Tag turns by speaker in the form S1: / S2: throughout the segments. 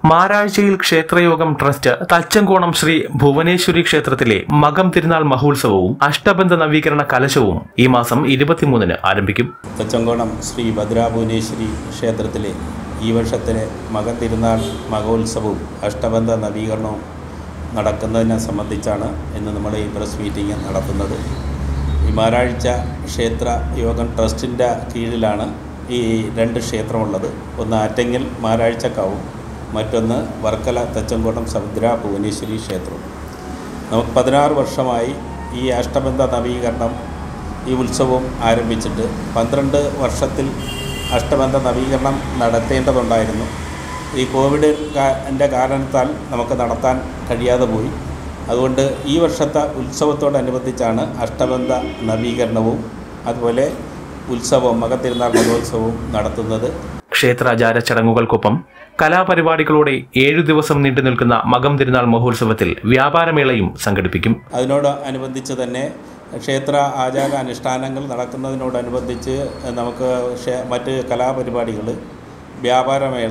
S1: മാരാഴ്ചയിൽ ക്ഷേത്രയോഗം ട്രസ്റ്റ് തച്ചങ്കോണം ശ്രീ ഭുവനേശ്വരി ക്ഷേത്രത്തിലെ മകം തിരുനാൾ മഹോത്സവവും അഷ്ടബന്ധ നവീകരണ കലശവും ഈ മാസം ഇരുപത്തിമൂന്നിന് ആരംഭിക്കും
S2: തച്ചങ്കോണം ശ്രീ ഭദ്രാഭുവനേശ്വരി ക്ഷേത്രത്തിലെ ഈ വർഷത്തിലെ മകൻ തിരുനാൾ മഹോത്സവവും അഷ്ടബന്ധ നവീകരണവും നടക്കുന്നതിനെ സംബന്ധിച്ചാണ് ഇന്ന് നമ്മൾ ഈ പ്രസ് മീറ്റിംഗ് നടത്തുന്നത് ഈ മാരാഴ്ച ക്ഷേത്ര യോഗം ട്രസ്റ്റിൻ്റെ കീഴിലാണ് ഈ രണ്ട് ക്ഷേത്രമുള്ളത് ഒന്ന് ആറ്റങ്ങൽ മാരാഴ്ചക്കാവും മറ്റൊന്ന് വർക്കല തച്ചങ്കോട്ടം സമുദ്ര ഭുവനേശ്വരി ക്ഷേത്രവും നമുക്ക് പതിനാറ് വർഷമായി ഈ അഷ്ടബന്ധ നവീകരണം ഈ ഉത്സവം ആരംഭിച്ചിട്ട് പന്ത്രണ്ട് വർഷത്തിൽ അഷ്ടബന്ധ നവീകരണം നടത്തേണ്ടതുണ്ടായിരുന്നു ഈ കോവിഡ് എൻ്റെ കാരണത്താൽ നമുക്ക് നടത്താൻ കഴിയാതെ പോയി അതുകൊണ്ട് ഈ വർഷത്തെ ഉത്സവത്തോടനുബന്ധിച്ചാണ് അഷ്ടബന്ധ നവീകരണവും അതുപോലെ ഉത്സവം മകത്തിരുന്നാൾ മഹോത്സവവും നടത്തുന്നത്
S1: ക്ഷേത്രാചാര ചടങ്ങുകൾക്കൊപ്പം കലാപരിപാടികളോടെ ഏഴു ദിവസം നീണ്ടു നിൽക്കുന്ന മകം തിരുനാൾ മഹോത്സവത്തിൽ വ്യാപാരമേളയും സംഘടിപ്പിക്കും
S2: അതിനോട് അനുബന്ധിച്ച് തന്നെ ക്ഷേത്ര ആചാര അനുഷ്ഠാനങ്ങൾ നടക്കുന്നതിനോടനുബന്ധിച്ച് നമുക്ക് ക്ഷേ- മറ്റ് കലാപരിപാടികൾ വ്യാപാരമേള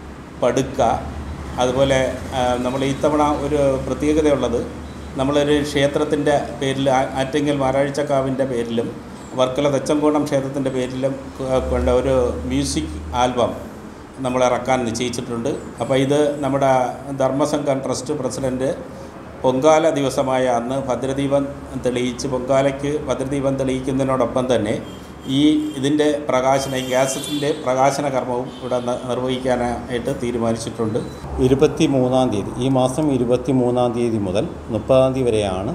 S2: പടുക്ക അതുപോലെ ആ, നമ്മൾ ഇത്തവണ ഒരു പ്രത്യേകതയുള്ളത് നമ്മളൊരു ക്ഷേത്രത്തിൻ്റെ പേരിൽ ആ- ആറ്റിങ്ങൽ മാരാഴ്ചക്കാവിൻ്റെ പേരിലും വർക്കല തെച്ചങ്കോണം ക്ഷേത്രത്തിൻ്റെ പേരിലും ക- കൊണ്ട് ഒരു മ്യൂസിക് ആൽബം നമ്മൾ ഇറക്കാൻ നിശ്ചയിച്ചിട്ടുണ്ട് അപ്പോൾ ഇത് നമ്മുടെ ധർമ്മസംഘം ട്രസ്റ്റ് പ്രസിഡൻറ്റ് പൊങ്കാല ദിവസമായ അന്ന് ഭദ്രദീപം തെളിയിച്ച് പൊങ്കാലയ്ക്ക് ഭദ്രദീപം തെളിയിക്കുന്നതിനോടൊപ്പം തന്നെ ഈ ഇതിൻ്റെ പ്രകാശന ഈ ഗ്യാസത്തിൻ്റെ പ്രകാശന കർമ്മവും ഇവിടെ ന- നിർവഹിക്കാനായിട്ട് തീരുമാനിച്ചിട്ടുണ്ട്
S3: ഇരുപത്തി മൂന്നാം തീയതി ഈ മാസം ഇരുപത്തി മൂന്നാം തീയതി മുതൽ മുപ്പതാം തീയതി വരെയാണ്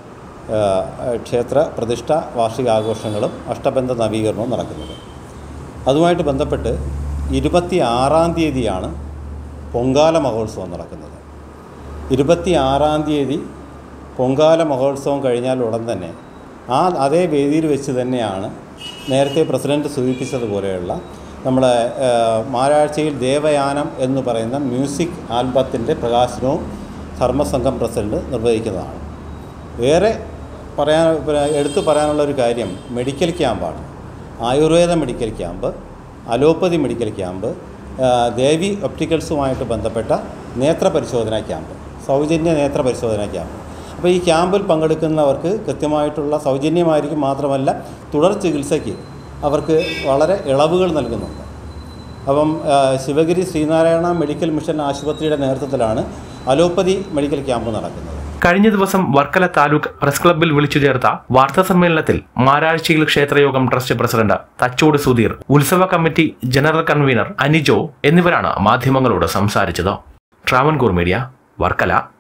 S3: ആ, ക്ഷേത്ര പ്രതിഷ്ഠ വാർഷികാഘോഷങ്ങളും അഷ്ടബന്ധ നവീകരണവും നടക്കുന്നത് അതുമായിട്ട് ബന്ധപ്പെട്ട് ഇരുപത്തി ആറാം തീയതിയാണ് പൊങ്കാല മഹോത്സവം നടക്കുന്നത് ഇരുപത്തി ആറാം തീയതി പൊങ്കാല മഹോത്സവം കഴിഞ്ഞാൽ ഉടൻ തന്നെ ആ അതേ വേദിയിൽ വെച്ച് തന്നെയാണ് നേരത്തെ പ്രസിഡന്റ് സൂചിപ്പിച്ചതുപോലെയുള്ള നമ്മുടെ ആ, മാരാഴ്ചയിൽ ദേവയാനം എന്ന് പറയുന്ന മ്യൂസിക് ആൽബത്തിൻ്റെ പ്രകാശനവും ധർമ്മസംഘം പ്രസിഡന്റ് നിർവഹിക്കുന്നതാണ് വേറെ പറയാൻ പിന്നെ എടുത്തു പറയാനുള്ള ഒരു കാര്യം മെഡിക്കൽ ക്യാമ്പാണ് Ayurveda medical camp allopathy medical camp ആ, ദേവി ഒപ്റ്റിക്കൽസുമായിട്ട് ബന്ധപ്പെട്ട നേത്ര പരിശോധനാ ക്യാമ്പ് സൗജന്യ നേത്ര പരിശോധനാ ക്യാമ്പ് അപ്പോൾ ഈ ക്യാമ്പിൽ പങ്കെടുക്കുന്നവർക്ക് കൃത്യമായിട്ടുള്ള സൗജന്യമായിരിക്കും മാത്രമല്ല തുടർ ചികിത്സയ്ക്ക് അവർക്ക് വളരെ ഇളവുകൾ നൽകുന്നുണ്ട് അപ്പം ആ, ശിവഗിരി ശ്രീനാരായണ മെഡിക്കൽ മിഷൻ ആശുപത്രിയുടെ നേതൃത്വത്തിലാണ് അലോപ്പതി മെഡിക്കൽ ക്യാമ്പ് നടക്കുന്നത്
S1: കഴിഞ്ഞ ദിവസം വർക്കല താലൂക്ക് പ്രസ് ക്ലബ്ബിൽ വിളിച്ചു ചേർത്ത വാർത്താ സമ്മേളനത്തിൽ മാരാഴ്ചയിൽ ക്ഷേത്രയോഗം ട്രസ്റ്റ് പ്രസിഡന്റ് തച്ചോട് സുധീർ ഉത്സവ കമ്മിറ്റി ജനറൽ കൺവീനർ അനിജോ എന്നിവരാണ് മാധ്യമങ്ങളോട് സംസാരിച്ചത് ട്രാവൻകൂർ മീഡിയ വർക്കല